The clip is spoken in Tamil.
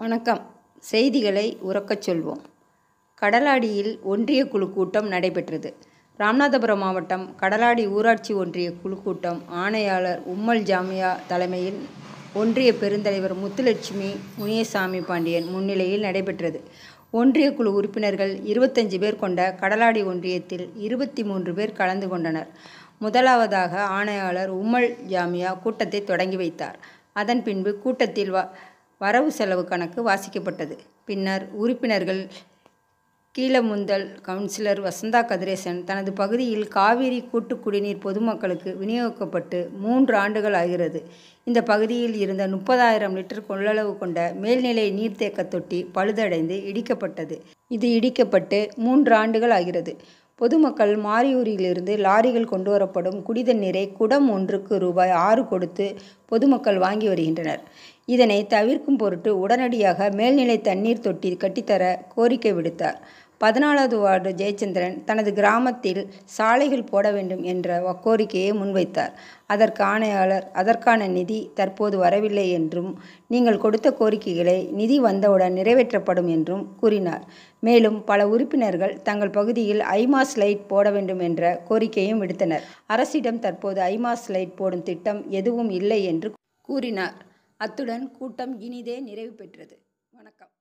வணக்கம் செய்திகளை உரக்கச் சொல்வோம் கடலாடியில் ஒன்றிய குழு கூட்டம் நடைபெற்றது ராமநாதபுரம் மாவட்டம் கடலாடி ஊராட்சி ஒன்றிய குழு கூட்டம் ஆணையாளர் உம்மல் ஜாமியா தலைமையில் ஒன்றிய பெருந்தலைவர் முத்துலட்சுமி முனியசாமி பாண்டியன் முன்னிலையில் நடைபெற்றது ஒன்றிய குழு உறுப்பினர்கள் இருபத்தஞ்சு பேர் கொண்ட கடலாடி ஒன்றியத்தில் இருபத்தி மூன்று பேர் கலந்து கொண்டனர் முதலாவதாக ஆணையாளர் உம்மல் ஜாமியா கூட்டத்தை தொடங்கி வைத்தார் அதன் பின்பு கூட்டத்தில் வ வரவு செலவு கணக்கு வாசிக்கப்பட்டது பின்னர் உறுப்பினர்கள் கீழமுந்தல் கவுன்சிலர் வசந்தா கதிரேசன் தனது பகுதியில் காவிரி கூட்டு குடிநீர் பொதுமக்களுக்கு விநியோகிக்கப்பட்டு மூன்று ஆண்டுகள் ஆகிறது இந்த பகுதியில் இருந்த முப்பதாயிரம் லிட்டர் கொள்ளளவு கொண்ட மேல்நிலை நீர்த்தேக்க தொட்டி பழுதடைந்து இடிக்கப்பட்டது இது இடிக்கப்பட்டு மூன்று ஆண்டுகள் ஆகிறது பொதுமக்கள் மாரியூரிலிருந்து லாரிகள் கொண்டு வரப்படும் குடிதண்ணீரை குடம் ஒன்றுக்கு ரூபாய் ஆறு கொடுத்து பொதுமக்கள் வாங்கி வருகின்றனர் இதனை தவிர்க்கும் பொருட்டு உடனடியாக மேல்நிலை தண்ணீர் தொட்டி கட்டித்தர கோரிக்கை விடுத்தார் பதினாலாவது வார்டு ஜெயச்சந்திரன் தனது கிராமத்தில் சாலைகள் போட வேண்டும் என்ற கோரிக்கையை முன்வைத்தார் அதற்கு ஆணையாளர் அதற்கான நிதி தற்போது வரவில்லை என்றும் நீங்கள் கொடுத்த கோரிக்கைகளை நிதி வந்தவுடன் நிறைவேற்றப்படும் என்றும் கூறினார் மேலும் பல உறுப்பினர்கள் தங்கள் பகுதியில் ஐமாஸ் லைட் போட வேண்டும் என்ற கோரிக்கையும் விடுத்தனர் அரசிடம் தற்போது ஐமாஸ் லைட் போடும் திட்டம் எதுவும் இல்லை என்று கூறினார் அத்துடன் கூட்டம் இனிதே நிறைவு பெற்றது வணக்கம்